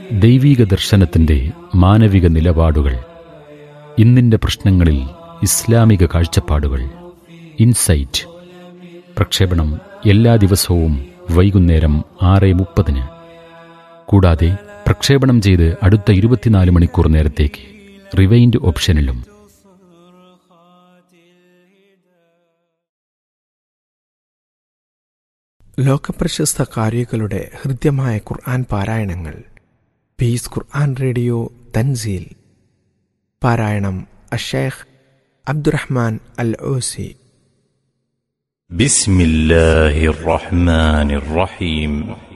ദൈവീക ദർശനത്തിന്റെ മാനവിക നിലപാടുകൾ ഇന്നിന്റെ പ്രശ്നങ്ങളിൽ ഇസ്ലാമിക കാഴ്ചപ്പാടുകൾ ഇൻസൈറ്റ് പ്രക്ഷേപണം എല്ലാ ദിവസവും വൈകുന്നേരം ആറ് മുപ്പതിന് കൂടാതെ പ്രക്ഷേപണം ചെയ്ത് അടുത്ത ഇരുപത്തിനാല് മണിക്കൂർ നേരത്തേക്ക് റിവൈൻഡ് ഓപ്ഷനിലും ലോകപ്രശസ്ത കാരികളുടെ ഹൃദ്യമായ ഖുർആൻ പാരായണങ്ങൾ പീസ് ഖുർആൻ റേഡിയോ തൻസീൽ പാരായണം അഷേഖ് അബ്ദുറഹ്മാൻ അൽ ഓസി بسم الله الرحمن الرحيم